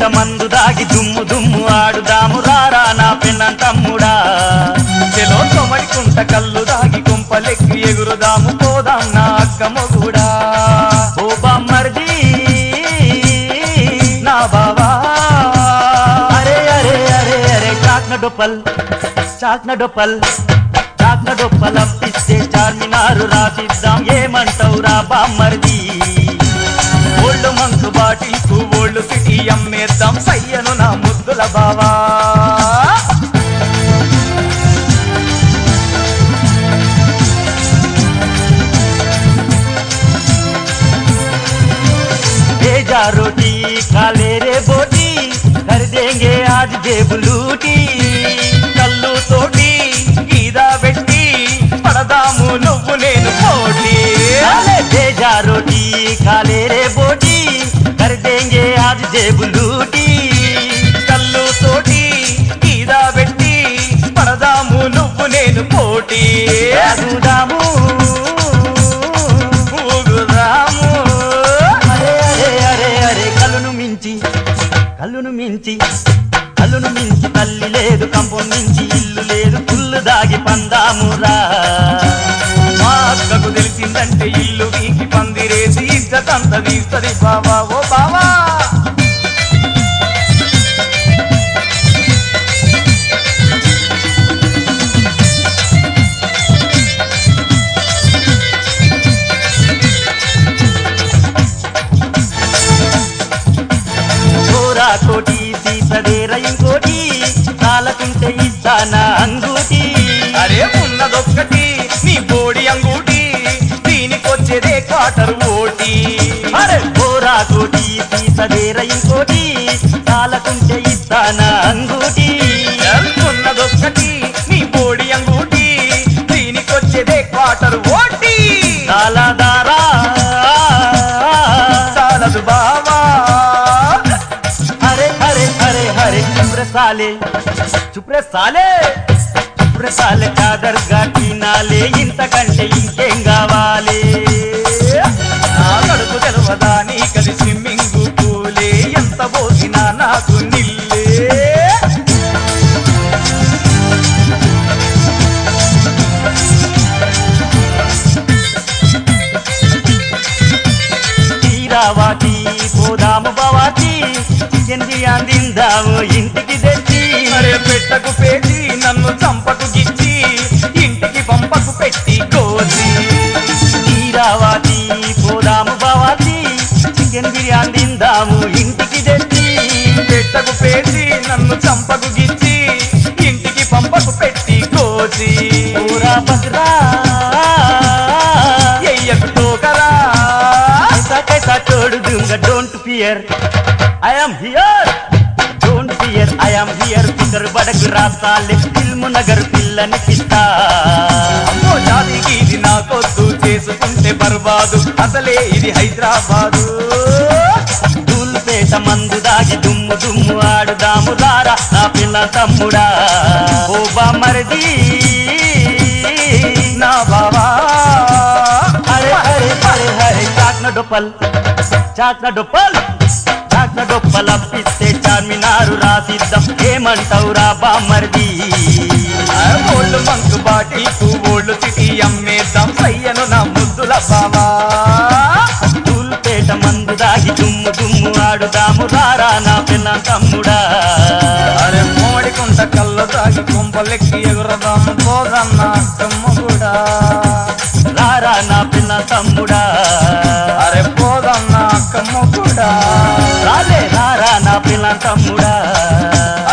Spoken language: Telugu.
మందు దాగి దుమ్ము దుమ్ము ఆడుదాము రారా నా పెన్న తమ్ముడా చెలో తొమడికుంట కళ్ళు దాగి కుంపలెక్కి ఎగురుదాము పోదాం నా అక్క మొగుడా ఓ బామ్మర్ది నా బావా అరే అరే అరే అరే చాక్న డొప్పల్ చాక్న డొప్పల్ చాక్న డొప్పల్ అప్పిస్తే చార్మినారు రాసిద్దాం ఏమంటావురా బామ్మర్ది ఓల్డ్ మంకు బాటిల్కు ఓల్డ్ సిటీ అమ్మేద్దాం సయ్యను నా ముద్దుల బావా भेजा रोटी काले रे बोटी कर देंगे आज जेब लूटी కళ్ళు తోటి గీదా పెట్టి పడదాము నువ్వు నేను పోటీ भेजा रोटी काले रे बोटी कर देंगे आज जेब लूटी కళ్ళు తోటి గీదా పెట్టి పడదాము నువ్వు నేను పోటీ అదుదాము ఊగుదాము అరే అరే అరే అరే కళ్ళును మించి కళ్ళును మించి కళ్ళును మించి తల్లి లేదు కంపం మించి ఇల్లు లేదు పుల్లు దాగి పందామురా మా అక్కకు తెలిసిందంటే ఇల్లు వీకి పందిరేసి ఇద్దతంత తీస్తది బావా ఓ బావా చోరా కోటి తీసదేర ఇంకోటి చాలకుంటే ఇస్తానా అంగూటి అరే ఉన్నదొక్కటి నీ బోడి అంగూటి దీనికొచ్చేదే క్వార్టర్ ఓటి అరే చోరా కోటి తీసదేర ఇంకోటి చాలకుంటే ఇస్తానా అంగూటి ఉన్నదొక్కటి నీ బోడి అంగూటి దీనికొచ్చేదే క్వార్టర్ ఓటి చాలదారా చాలదు బావా అరే అరే అరే అరే చుప్ర సాలే చుప్ర సాలే చుప్ర సాలే చాదర్గా తినాలే ఇంతకంటే ఇంకేం కావాలి నా కడుపు తెలవదా నీ కది స్విమ్మింగ్ పూలే ఎంత పోసినా నాకు నిల్లే తీరావాటి పోదాము బావాటి చికెన్ బిర్యానీ తిందాము ఇంటికి తెచ్చి అరే పెట్టకు పేచి నన్ను చంపకు గిచ్చి ఇంటికి పంపకు పెట్టి కోసి తీరావాటి పోదాము బావాటి చికెన్ బిర్యానీ తిందాము ఇంటికి తెచ్చి పెట్టకు పేచి నన్ను చంపకు గిచ్చి ఇంటికి పంపకు పెట్టి కోసి ఊరా బసరా ఎయ్యకు టోకరా कैसा कैसा छोड़ दूंगा don't fear I am here don't fear I am here फिकर बड़क రాసాలే ఫిల్మ్ నగర్ పిల్లని పిస్తా అమ్మో జాతికి ఇది నాకొద్దు చేసుకుంటే బర్బాదు అసలే ఇది హైదరాబాదు దూల్పేట మందు దాగి దుమ్ము దుమ్ము ఆడుదాము రారా నా పిల్ల తమ్ముడా ఓ బామర్ది నా బావా అరే అరే అరే అరే చాక్న డొప్పల్ చాక్న డొప్పల్ చాక్న డొప్పల్ అప్పిస్తే చార్మినారు రాసిద్దాం ఏమంటావురా బామ్మర్ది ఓల్డ్ మంకు బాటిల్కు ఓల్డ్ సిటీ అమ్మేద్దాం సయ్యను నా ముద్దుల బావా తూల్పేట మందు దాగి దుమ్ము దుమ్ము ఆడుదాము రారా నా పిల్ల తమ్ముడా అరే మోడికుంట కళ్ళు తాగి కుంపలెక్కి ఎగురదాము పోదన్న అక్కమ్మ కూడా రారా నా పిల్ల తమ్ముడా అరే పోదన్న అక్కమ్మ కూడా రాలే రారా నా పిల్ల తమ్ముడా